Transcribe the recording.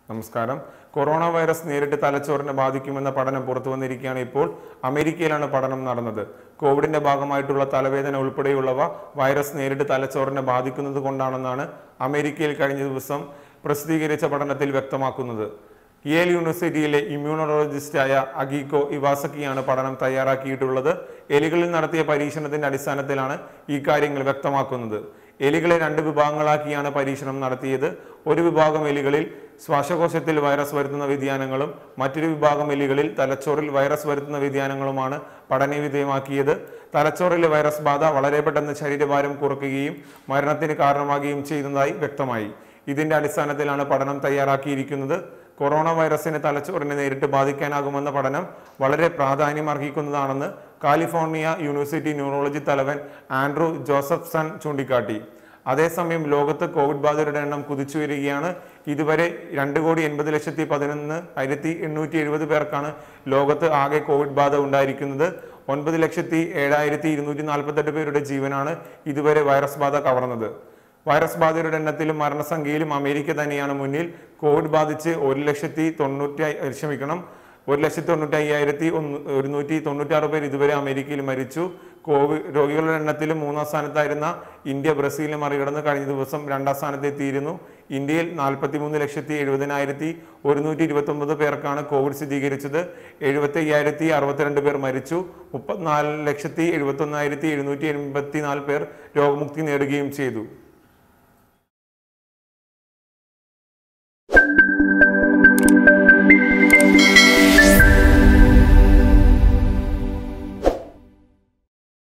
നമസ്കാരം corona virus നേരിട്ട് തലച്ചോറിനെ ബാധിക്കുമെന്ന പഠനം പുറത്തു വന്നിരിക്കുകയാണ് ഇപ്പോൾ അമേരിക്കയിലാണ് പഠനം നടന്നത് കോവിഡിന്റെ ഭാഗമായിട്ടുള്ള തലവേദന ഉൾപ്പെടെയുള്ളവ വൈറസ് നേരിട്ട് തലച്ചോറിനെ ബാധിക്കുന്നത് കൊണ്ടാണെന്നാണ് അമേരിക്കയിൽ കഴിഞ്ഞ ദിവസം പ്രസിദ്ധീകരിച്ച പഠനത്തിൽ വ്യക്തമാക്കുന്നത് യേൽ യൂണിവേഴ്സിറ്റിയിലെ ഇമ്മ്യൂണോളജിസ്റ്റായ അഗീക്കോ ഇവാസക്കിയാണ് പഠനം തയ്യാറാക്കിയിട്ടുള്ളത് എലികളിൽ നടത്തിയ പരീക്ഷണത്തിന്റെ അടിസ്ഥാനത്തിലാണ് ഈ കാര്യങ്ങൾ വ്യക്തമാക്കുന്നത് എലികളെ രണ്ട് വിഭാഗങ്ങളാക്കിയാണ് പരീക്ഷണം നടത്തിയത് ഒരു വിഭാഗം എലികളിൽ ശ്വാസകോശത്തിൽ വൈറസ് വരുത്തുന്ന വ്യതിയാനങ്ങളും മറ്റൊരു വിഭാഗം എലികളിൽ തലച്ചോറിൽ വൈറസ് വരുത്തുന്ന വ്യതിയാനങ്ങളുമാണ് പഠനവിധേയമാക്കിയത് തലച്ചോറിലെ വൈറസ് ബാധ വളരെ പെട്ടെന്ന് ശരീരഭാരം കുറയ്ക്കുകയും മരണത്തിന് കാരണമാകുകയും ചെയ്യുന്നതായി വ്യക്തമായി ഇതിന്റെ അടിസ്ഥാനത്തിലാണ് പഠനം തയ്യാറാക്കിയിരിക്കുന്നത് കൊറോണ വൈറസിനെ തലച്ചോറിനെ നേരിട്ട് ബാധിക്കാനാകുമെന്ന പഠനം വളരെ പ്രാധാന്യം അർഹിക്കുന്നതാണെന്ന് കാലിഫോർണിയ യൂണിവേഴ്സിറ്റി ന്യൂറോളജി തലവൻ ആൻഡ്രൂ ജോസഫ്സൺ ചൂണ്ടിക്കാട്ടി അതേസമയം ലോകത്ത് കോവിഡ് ബാധിതരുടെ എണ്ണം കുതിച്ചുയരുകയാണ് ഇതുവരെ രണ്ട് കോടി എൺപത് ലക്ഷത്തി പതിനൊന്ന് ആയിരത്തി എണ്ണൂറ്റി എഴുപത് പേർക്കാണ് ലോകത്ത് ആകെ കോവിഡ് ബാധ ഉണ്ടായിരിക്കുന്നത് ഒൻപത് ലക്ഷത്തി ഏഴായിരത്തി ഇരുന്നൂറ്റി നാൽപ്പത്തെട്ട് പേരുടെ ജീവനാണ് ഇതുവരെ വൈറസ് ബാധ കവർന്നത് വൈറസ് ബാധിതരുടെ എണ്ണത്തിലും മരണസംഖ്യയിലും അമേരിക്ക തന്നെയാണ് മുന്നിൽ കോവിഡ് ബാധിച്ച് ഒരു ലക്ഷത്തി തൊണ്ണൂറ്റി ക്ഷമിക്കണം ഒരു ലക്ഷത്തി തൊണ്ണൂറ്റി അയ്യായിരത്തി ഒന്ന് ഒരുന്നൂറ്റി തൊണ്ണൂറ്റാറ് പേർ ഇതുവരെ അമേരിക്കയിൽ മരിച്ചു കോവിഡ് രോഗികളുടെ എണ്ണത്തിലും മൂന്നാം സ്ഥാനത്തായിരുന്ന ഇന്ത്യ ബ്രസീലിനെ മറികടന്ന് കഴിഞ്ഞ ദിവസം രണ്ടാം സ്ഥാനത്തെത്തിയിരുന്നു ഇന്ത്യയിൽ നാൽപ്പത്തി മൂന്ന് ലക്ഷത്തി എഴുപതിനായിരത്തി ഒരുന്നൂറ്റി ഇരുപത്തി ഒമ്പത് പേർക്കാണ് കോവിഡ് സ്ഥിരീകരിച്ചത് എഴുപത്തി അയ്യായിരത്തി അറുപത്തിരണ്ട് പേർ മരിച്ചു മുപ്പത്തിനാല് ലക്ഷത്തി എഴുപത്തി ഒന്നായിരത്തി എഴുന്നൂറ്റി എൺപത്തി നാല് പേർ രോഗമുക്തി നേടുകയും ചെയ്തു